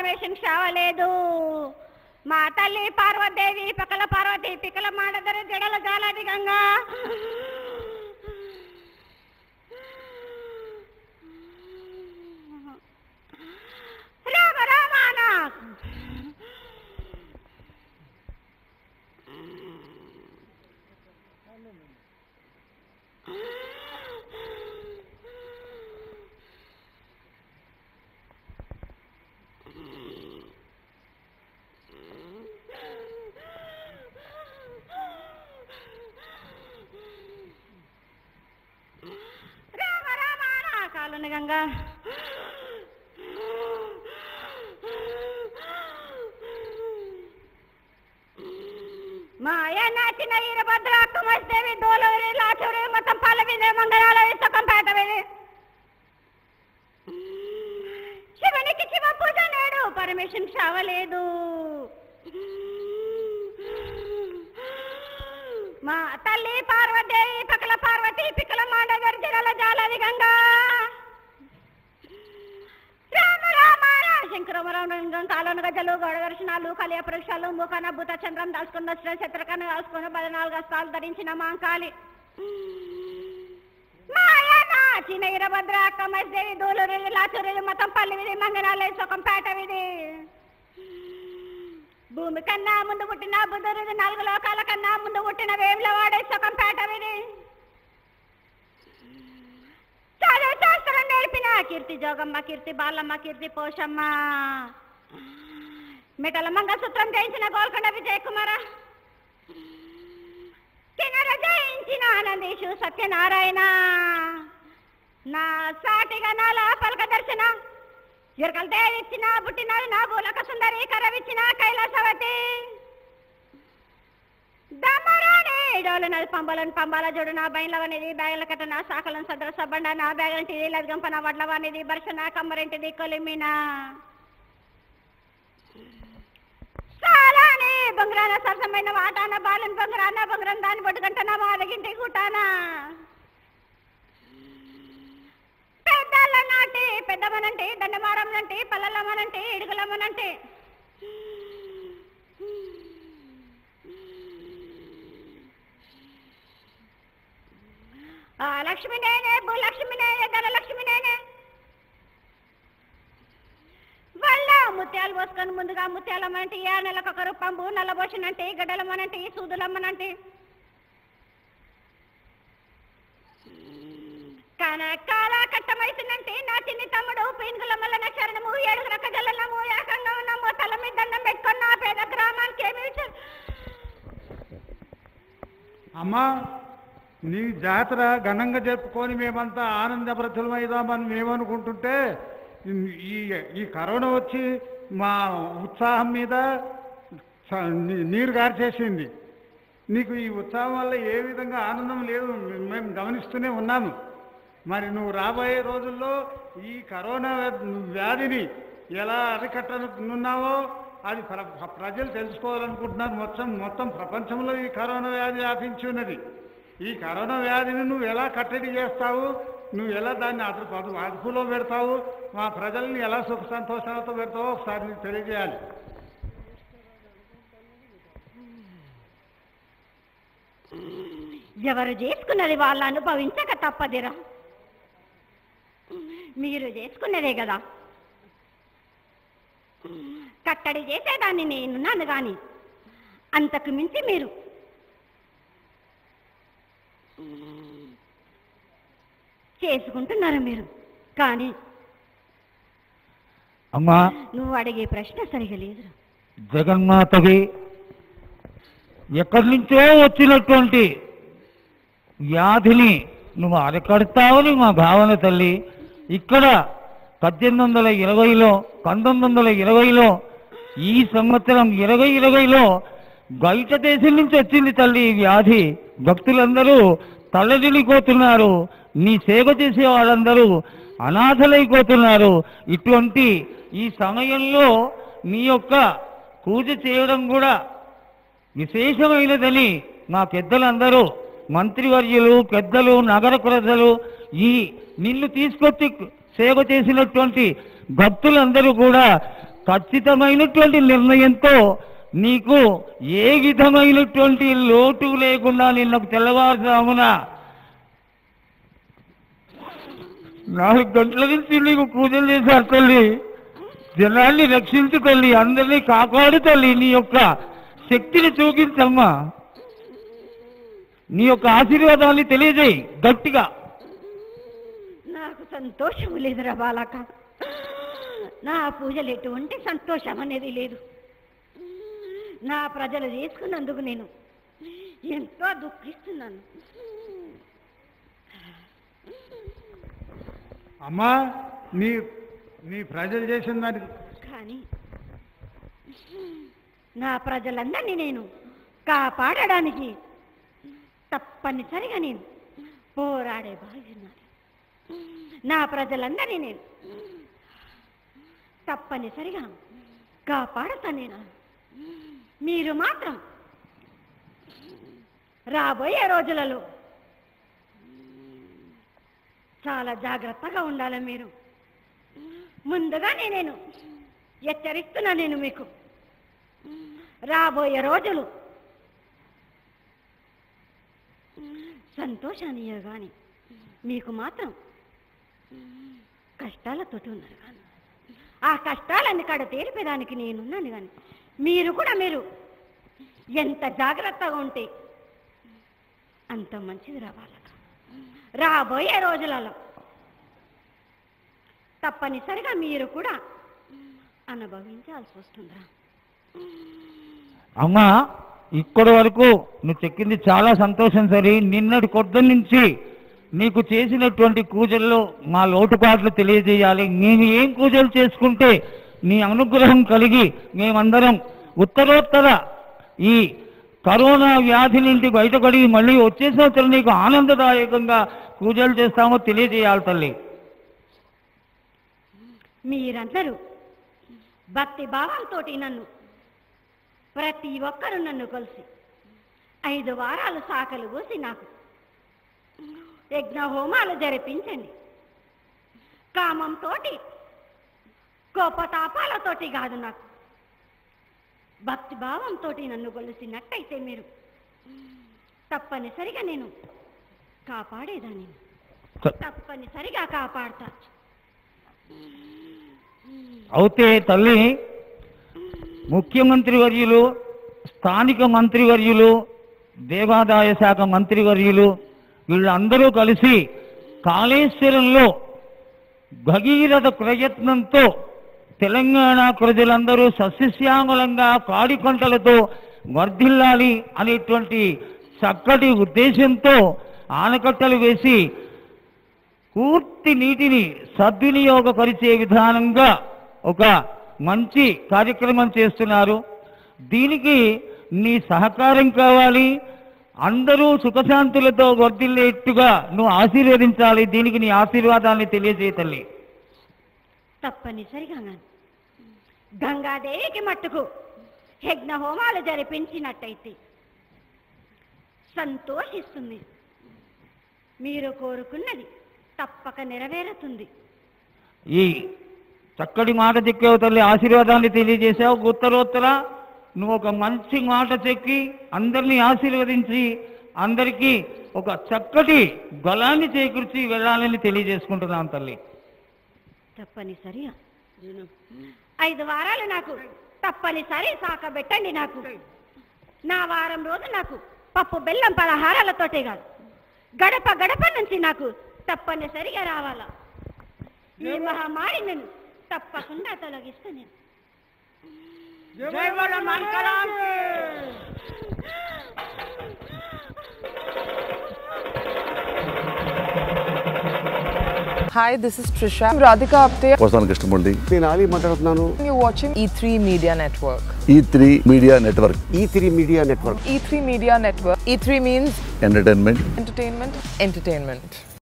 పరమేశ్వరుని చావలేదు మా తల్లి పార్వతీదేవి పక్కల పార్వతి పిక్కల మాడదరి జడల జాలాది గంగా రామ రామానా రామ రామానా కాలుని గంగా మాయన్న చిన్న ఈరభద్ర కుమస్తేవి దోలూరి లాచూరి మొత్తం పల్లవిదే మంగళాల ఇసుకం పేటవిది శివునికి శివ పూజ నేడు పరమేశ్వరుని చావలేదు మా తల్లి పార్వతీదేవి పక్కల పార్వతి పిక్కల మాండగర్ జిరల జాలది గంగా రామ రామ రామ శంకరమరం కాలను గజలు గౌడ దర్శనాలు కలియ పరీక్షలు ముఖన భూత చంద్రం దాచుకున్న వచ్చిన చిత్రకను దాచుకున్న పద్నాలుగు హస్తాలు ధరించిన మాంకాళి మాయనా చిన్న ఇరభద్ర కమస్దేవి దూలూరి లాచూరి మొత్తం పల్లి విధి మంగళాలయ సుఖం పేట విధి భూమి కన్నా ముందు పుట్టిన బుద్ధుడిది నాలుగు లోకాల కన్నా ముందు పుట్టిన వేముల వాడే సుఖం పేట విధి చదువు శాస్త్రం నేర్పిన కీర్తి జోగమ్మ కీర్తి బాలమ్మ కీర్తి పోషమ్మ మిటల మంగళసూత్రం జయించిన గోల్కొండ విజయ్ కుమార కిన్నర జయించిన ఆనందీషు సత్యనారాయణ నా సాటిగా నాల పలక దర్శన ఎరకల దేవిచ్చిన పుట్టినాడు నా భూలక సుందరి కరవిచ్చిన కైలాసవతి దమ్మరాని డోలు నది పంబలను పంబాల జోడు నా బయలవనిది బ్యాగుల కట్ట నా శాఖలను సదర సబ్బండ నా బ్యాగులంటిది లద్గంప నా వడ్లవనిది బర్ష నా కమ్మరింటిది కొలిమిన సాలాని బొంగరాన సరసమైన వాటాన బాలన్ బొంగరాన బొంగరం దాని బొడ్డుగంట నా మాదగింటి గుటాన పెద్దల నాటి పెద్దమనంటే దండమారంనంటే పల్లలమ్మనంటే ఇడుగులమ్మనంటే ఆ లక్ష్మి నేనే భూలక్ష్మి నేనే ధనలక్ష్మి నేనే వాళ్ళ ముత్యాలు పోసుకొని ముందుగా ముత్యాలమ్మనంటే ఏ నెలకు ఒక రూపంబు నల్లబోసినంటే గడ్డలమ్మనంటే సూదులమ్మనంటే కనకాల కట్టమైతుందంటే నా చిన్ని తమ్ముడు పీనుగులమ్మల చరణము ఏడుగు రక్క జల్లము ఏకంగా ఉన్నాము తల మీద దండం పెట్టుకున్న ఆ పేద గ్రామానికి ఏమి ఇచ్చారు అమ్మా నీ జాతర ఘనంగా చెప్పుకొని మేమంతా ఆనందభ్రతులమైదామని మేమనుకుంటుంటే ఈ ఈ కరోనా వచ్చి మా ఉత్సాహం మీద చ- నీ- నీరు గార్చేసింది నీకు ఈ ఉత్సాహం వల్ల ఏ విధంగా ఆనందం లేదు మేము గమనిస్తూనే ఉన్నాము మరి నువ్వు రాబోయే రోజుల్లో ఈ కరోనా వ్యాధిని ఎలా అరికట్టనున్నావో అది ప్ర- ప్ర- ప్రజలు తెలుసుకోవాలనుకుంటున్నారు మొత్తం మొత్తం ప్రపంచంలో ఈ కరోనా వ్యాధి వ్యాపించి ఉన్నది ఈ కరోనా వ్యాధిని నువ్వు ఎలా కట్టడి చేస్తావు నువ్వు ఎలా దాన్ని అదుపు అదుపు- అదుపులో పెడతావు మా ప్రజల్ని ఎలా సుఖ సంతోషాలతో పెడతావో ఒకసారి నీకు తెలియజేయాలి ఎవరు చేసుకున్నది వాళ్ళు అనుభవించక తప్పదిరా మీరు చేసుకున్నదే కదా కట్టడి చేసేదాన్ని నేనున్నాను గాని అంతకు మించి మీరు చేసుకుంటున్నారు మీరు కానీ అమ్మా నువ్వు అడిగే ప్రశ్న సరిగా లేదురా జగన్మాతకి ఎక్కడి నుంచో వచ్చినటువంటి వ్యాధిని నువ్వు అరికడతావని మా భావన తల్లి ఇక్కడ పద్దెనిమిది వందల ఇరవైలో పంతొమ్మిది వందల ఇరవైలో ఈ సంవత్సరం ఇరవై ఇరవైలో బయట దేశం నుంచి వచ్చింది తల్లి ఈ వ్యాధి భక్తులందరూ తల్లడిల్లిపోతున్నారు నీ సేవ చేసే వాళ్ళందరూ అనాథలైపోతున్నారు ఇటువంటి ఈ సమయంలో నీ యొక్క పూజ చేయడం కూడా విశేషమైనదని మా పెద్దలందరూ మంత్రివర్యులు పెద్దలు నగర ప్రజలు ఈ నిన్ను తీసుకొచ్చి సేవ చేసినటువంటి భక్తులందరూ కూడా ఖచ్చితమైనటువంటి నిర్ణయంతో నీకు ఏ విధమైనటువంటి లోటు లేకుండా నిన్న తెల్లవారుజామున నాలుగు గంటల నుంచి నీకు పూజలు చేశారు తల్లి జనాన్ని రక్షించు తల్లి అందరినీ కాపాడు తల్లి నీ యొక్క శక్తిని చూపించమ్మా నీ యొక్క ఆశీర్వాదాన్ని తెలియజేయి గట్టిగా నాకు సంతోషం లేదురా బాలక నా పూజలు ఎటువంటి సంతోషం అనేది లేదు నా ప్రజలు చేసుకున్నందుకు నేను ఎంతో దుఃఖిస్తున్నాను అమ్మా నీ నీ ప్రజలు చేసిన దానికి కానీ నా ప్రజలందరినీ నేను కాపాడడానికి తప్పనిసరిగా నేను పోరాడే బాగున్నాను నా ప్రజలందరినీ నేను తప్పనిసరిగా కాపాడుతా నేను మీరు మాత్రం రాబోయే రోజులలో చాలా జాగ్రత్తగా ఉండాలి మీరు ముందుగానే నేను హెచ్చరిస్తున్నా నేను మీకు రాబోయే రోజులు సంతోషాన్ని కానీ మీకు మాత్రం కష్టాలతోటి ఉన్నారు కానీ ఆ కష్టాలన్నీ కాడ తేలిపేదానికి నేనున్నాను కానీ మీరు కూడా మీరు ఎంత జాగ్రత్తగా ఉంటే అంత మంచిది రావాలి రాబోయే రోజులలో తప్పనిసరిగా మీరు కూడా అనుభవించాల్సి వస్తుందిరా అమ్మా ఇక్కడి వరకు నువ్వు చెక్కింది చాలా సంతోషం సరే నిన్నటి కొద్ది నుంచి నీకు చేసినటువంటి పూజల్లో మా లోటుపాట్లు తెలియజేయాలి నేను ఏం పూజలు చేసుకుంటే నీ అనుగ్రహం కలిగి మేమందరం ఉత్తరోత్తర ఈ కరోనా వ్యాధి నుండి బయటపడి మళ్ళీ వచ్చే సంవత్సరం నీకు ఆనందదాయకంగా పూజలు చేస్తామో తెలియజేయాలి తల్లి మీరందరూ భక్తి భావంతో నన్ను ప్రతి ఒక్కరు నన్ను కలిసి ఐదు వారాలు సాకలు పోసి నాకు యజ్ఞ హోమాలు జరిపించండి కామంతో కోపతాపాలతోటి కాదు నాకు భక్తి భావంతో నన్ను కొలిసినట్టయితే మీరు తప్పనిసరిగా నేను కాపాడేదాన్ని తప్పనిసరిగా కాపాడతా అయితే తల్లి ముఖ్యమంత్రి వర్యులు స్థానిక మంత్రివర్యులు దేవాదాయ శాఖ మంత్రివర్యులు వీళ్ళందరూ కలిసి కాళేశ్వరంలో భగీరథ ప్రయత్నంతో తెలంగాణ ప్రజలందరూ సస్యశ్యామలంగా పాడి పంటలతో వర్ధిల్లాలి అనేటువంటి చక్కటి ఉద్దేశంతో ఆనకట్టలు వేసి పూర్తి నీటిని సద్వినియోగపరిచే విధానంగా ఒక మంచి కార్యక్రమం చేస్తున్నారు దీనికి నీ సహకారం కావాలి అందరూ సుఖశాంతులతో వర్ధిల్లేట్టుగా నువ్వు ఆశీర్వదించాలి దీనికి నీ ఆశీర్వాదాన్ని తెలియజేయ తల్లి తప్పనిసరిగా గాని గంగాదేవికి మట్టుకు యజ్ఞ హోమాలు జరిపించినట్టయితే సంతోషిస్తుంది మీరు కోరుకున్నది తప్పక నెరవేరుతుంది ఈ చక్కటి మాట చెక్కావు తల్లి ఆశీర్వాదాన్ని తెలియజేశావు ఉత్తరోత్తర నువ్వు ఒక మంచి మాట చెక్కి అందరినీ ఆశీర్వదించి అందరికీ ఒక చక్కటి బలాన్ని చేకూర్చి వెళ్ళాలని తెలియజేసుకుంటున్నాను తల్లి తప్పనిసరిగా ఐదు వారాలు నాకు తప్పనిసరి సాకబెట్టండి నాకు నా వారం రోజు నాకు పప్పు బెల్లం పలహారాలతోటే కాదు గడప గడప నుంచి నాకు తప్పనిసరిగా రావాలా ఈ మహమ్మారి నేను తప్పకుండా తొలగిస్తా నేను Hi, this is Trisha. I'm Radhika Apte. వస్తాను కృష్ణమూర్తి నేను ఆలీ మాట్లాడుతున్నాను You're watching E3 Media Network. E three media network E three media network E3 Media Network. E3 means entertainment entertainment, entertainment.